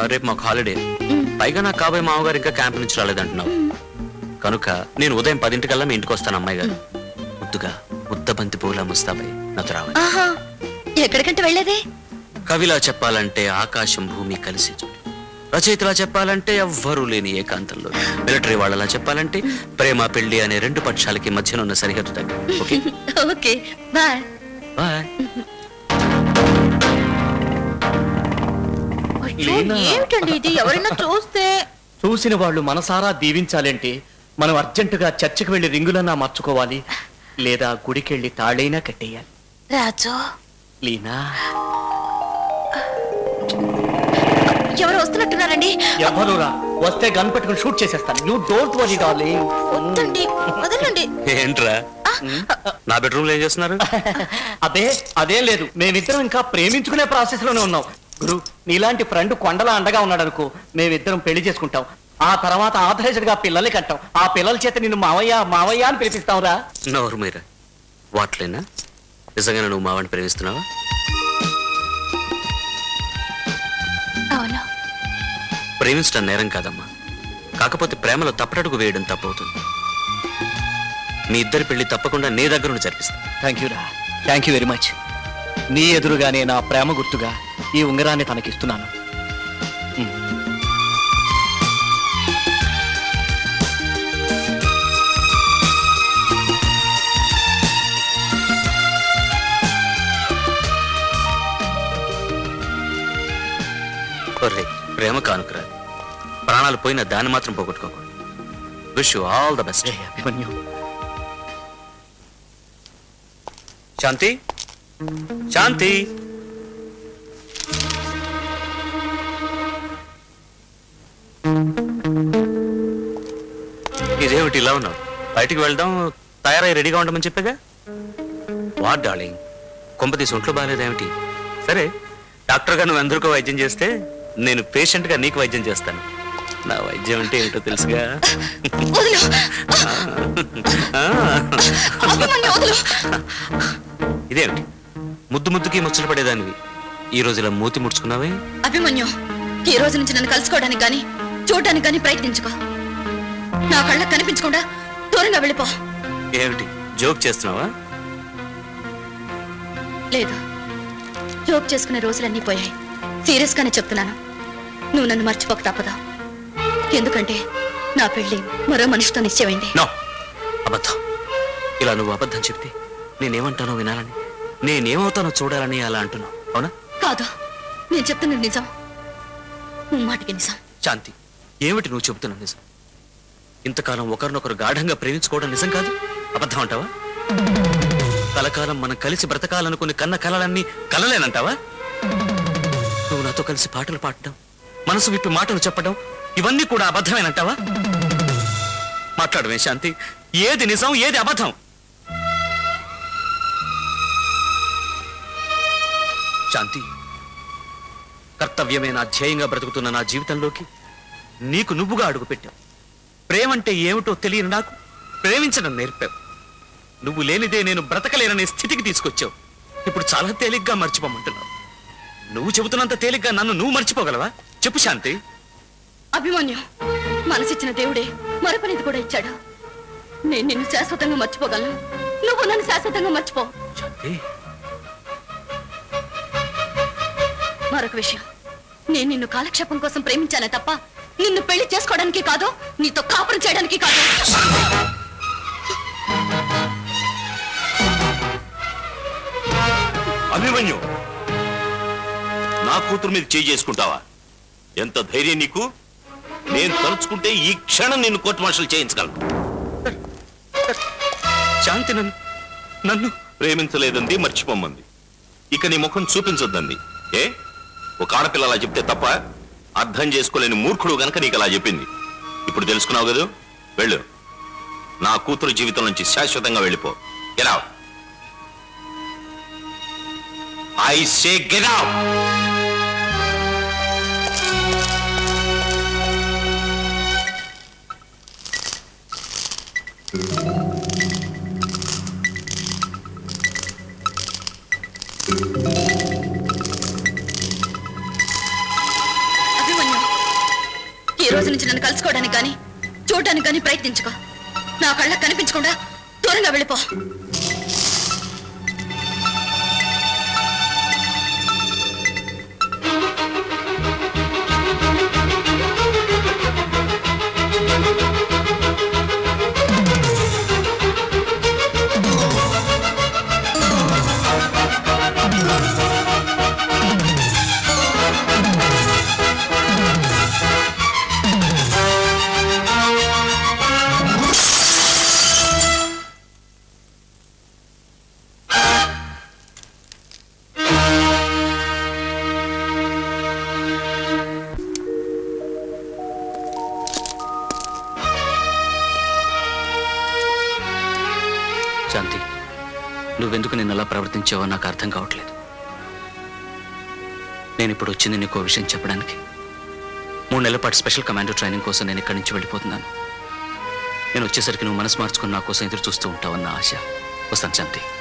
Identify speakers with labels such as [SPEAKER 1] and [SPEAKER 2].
[SPEAKER 1] రేపు మాకు హాలిడే పైగా నా కాబోయే మామగారు ఇంకా క్యాంప్ నుంచి రాలేదంటున్నావు కనుక నేను ఉదయం పదింటికల్లా మీ ఇంటికి వస్తాను అమ్మాయి గారు ముద్దుగా ముద్దబంతి పూల ముస్తాబై నాతో రావాలి
[SPEAKER 2] ఆహా ఎక్కడికంటే వెళ్ళేది
[SPEAKER 1] కవిలా చెప్పాలంటే ఆకాశం భూమి కలిసి చూడు రచయితలా చెప్పాలంటే ఎవ్వరూ లేని ఏకాంతంలో మిలిటరీ వాళ్ళలా చెప్పాలంటే ప్రేమ పెళ్లి అనే రెండు పక్షాలకి మధ్యనున్న సరిహద్దు దగ్గర ఓకే
[SPEAKER 2] ఓకే బాయ్
[SPEAKER 1] బాయ్
[SPEAKER 2] అయ్యో, ఏమిటండి ఇది ఎవరైనా చూస్తే
[SPEAKER 3] చూసిన వాళ్ళు మనసారా దీవించాలంటే మనం అర్జెంటుగా చర్చికి వెళ్లి రింగులన్నా మార్చుకోవాలి లేదా గుడికెళ్ళి తాళైనా కట్టేయాలి
[SPEAKER 2] రాజు
[SPEAKER 3] లీనా
[SPEAKER 2] ఎవరు వస్తున్నట్టున్నారండి
[SPEAKER 3] ఎవరురా వస్తే గన్ పెట్టుకుని షూట్ చేసేస్తాను యూ డోంట్ వరీ డార్లింగ్
[SPEAKER 2] వద్దండి వదలండి
[SPEAKER 1] ఏంట్రా నా బెడ్రూమ్ లో ఏం చేస్తున్నారు
[SPEAKER 3] అదే అదేం లేదు మేమిద్దరం ఇంకా ప్రేమించుకునే ప్రాసెస్ లోనే ఉన్నాం గురు నీలాంటి ఫ్రెండ్ కొండలా అండగా ఉన్నాడు అనుకో మేమిద్దరం పెళ్లి చేసుకుంటాం ఆ తర్వాత ఆథరైజ్డ్ గా పిల్లల్ని కంటాం ఆ పిల్లల చేత నిన్ను మావయ్య మావయ్య అని పిలిపిస్తావురా
[SPEAKER 1] నోరు మీరా వాట్లేనా నిజంగానే నువ్వు మావాడిని ప్రేమిస్తున్నావా
[SPEAKER 2] అవును
[SPEAKER 1] ప్రేమించడం నేరం కాదమ్మా కాకపోతే ప్రేమలో తప్పటడుగు వేయడం తప్పవుతుంది మీ ఇద్దరి పెళ్లి తప్పకుండా నీ దగ్గర నుండి జరిపిస్తా
[SPEAKER 3] థ్యాంక్ యూ రా థ్యాంక్ యూ వెరీ మచ్ నీ ఎదురుగానే నా ప్రేమ గుర్తుగా ఈ ఉంగరాన్ని తనకిస్తున్నాను ఉమ్.
[SPEAKER 1] ఒరే ప్రేమ కానుకరా ప్రాణాలు పోయిన దాన్ని మాత్రం పోగొట్టుకోకూడదు wish you all the best
[SPEAKER 3] జై అభిమన్యు
[SPEAKER 1] శాంతి శాంతి ఇదేమిటి ఇలా ఉన్నావు బయటికి వెళ్దాం తయారై రెడీగా ఉండమని చెప్పాగా వాట్ డార్లింగ్ కొంపతీసి ఒంట్లో బాగాలేదేమిటి సరే డాక్టర్ గారు నువ్వు ఎందరికో వైద్యం చేస్తే నేను పేషెంట్ గా నీకు వైద్యం చేస్తాను నా వైద్యం అంటే ఏంటో తెలుసుగా
[SPEAKER 2] వదులు
[SPEAKER 1] ఆ.
[SPEAKER 2] అభిమన్యు వదులు
[SPEAKER 1] ఇదేమిటి ముద్దు ముద్దుకి ముచ్చట పడేదానివి ఈ రోజు ఇలా మూతి ముడుచుకున్నావే
[SPEAKER 2] అభిమన్యు ఈ రోజు నుంచి నన్ను కలుసుకోవడానికి కానీ చూడడానికి కానీ ప్రయత్నించుకో నా కళ్ళకు కనిపించకుండా దూరంగా వెళ్ళిపో
[SPEAKER 1] ఏమిటి జోక్ చేస్తున్నావా
[SPEAKER 2] లేదు జోక్ చేసుకునే రోజులన్నీ పోయాయి సీరియస్ గానే చెప్తున్నాను నువ్వు నన్ను మర్చిపోక తప్పదు ఎందుకంటే నా పెళ్లి మరో మనిషితో నిశ్చయమైంది
[SPEAKER 1] నో అబద్ధం ఇలా నువ్వు అబద్ధం చెప్తే నేనేమంటానో వినాలని నేనేమవుతానో చూడాలని అలా అంటున్నావు అవునా
[SPEAKER 2] కాదు నేను చెప్తున్నది నిజం మాటికి నిజం
[SPEAKER 1] శాంతి ఏమిటి నువ్వు చెబుతున్నావు నిజం ఇంతకాలం ఒకరినొకరు గాఢంగా ప్రేమించుకోవడం నిజం కాదు అబద్ధం అంటావా కలకాలం మనం కలిసి బ్రతకాలనుకుని కన్న కలలన్నీ కలలేనంటావా నువ్వు నాతో కలిసి పాటలు పాడటం మనసు విప్పి మాటలు చెప్పడం ఇవన్నీ కూడా అబద్ధమేనంటావా మాట్లాడమే శాంతి ఏది నిజం ఏది అబద్ధం శాంతి కర్తవ్యమే నా ధ్యేయంగా బ్రతుకుతున్న నా జీవితంలోకి నీకు నువ్వుగా అడుగుపెట్టావు ప్రేమంటే ఏమిటో తెలియని నాకు ప్రేమించడం నేర్పావు నువ్వు లేనిదే నేను బ్రతకలేననే స్థితికి తీసుకొచ్చావు ఇప్పుడు చాలా తేలిగ్గా మర్చిపోమంటున్నావు నువ్వు చెబుతున్నంత తేలిగ్గా నన్ను నువ్వు మర్చిపోగలవా చెప్పు శాంతి
[SPEAKER 2] అభిమన్యు మనసిచ్చిన దేవుడే మరపనిది కూడా ఇచ్చాడు నేను నిన్ను శాశ్వతంగా మర్చిపోగలను నువ్వు నన్ను శాశ్వతంగా మర్చిపో
[SPEAKER 1] శాంతి
[SPEAKER 2] మరొక విషయం నేను నిన్ను కాలక్షేపం కోసం ప్రేమించానే తప్ప నిన్ను పెళ్లి చేసుకోవడానికి కాదు నీతో కాపురం చేయడానికి కాదు
[SPEAKER 4] అభిమన్యు నా కూతురు మీద చేయి చేసుకుంటావా ఎంత ధైర్యం నీకు నేను తలుచుకుంటే ఈ క్షణం నిన్ను కోర్టు మార్షలు చేయించగలను
[SPEAKER 1] శాంతి నన్ను నన్ను
[SPEAKER 4] ప్రేమించలేదంది మర్చిపోమంది ఇక నీ ముఖం చూపించొద్దంది ఏ ఒక ఆడపిల్ల అలా చెప్తే తప్ప అర్థం చేసుకోలేని మూర్ఖుడు గనక నీకు అలా చెప్పింది ఇప్పుడు తెలుసుకున్నావు కదా వెళ్ళు నా కూతురు జీవితం నుంచి శాశ్వతంగా వెళ్ళిపో get I say get
[SPEAKER 2] Abhimanyu గురించి నన్ను కలుసుకోవడానికి కానీ చూడడానికి కానీ ప్రయత్నించుకో నా కళ్ళకు కనిపించకుండా దూరంగా వెళ్ళిపో
[SPEAKER 1] శాంతి నువ్వెందుకు నిన్న అలా ప్రవర్తించావో నాకు అర్థం కావట్లేదు నేను ఇప్పుడు వచ్చింది నీకు ఓ విషయం చెప్పడానికి మూడు నెలల పాటు స్పెషల్ కమాండో ట్రైనింగ్ కోసం నేను ఇక్కడి నుంచి వెళ్ళిపోతున్నాను నేను వచ్చేసరికి నువ్వు మనసు మార్చుకుని నా కోసం ఎదురు చూస్తూ ఉంటావన్న ఆశ వస్తాను శాంతి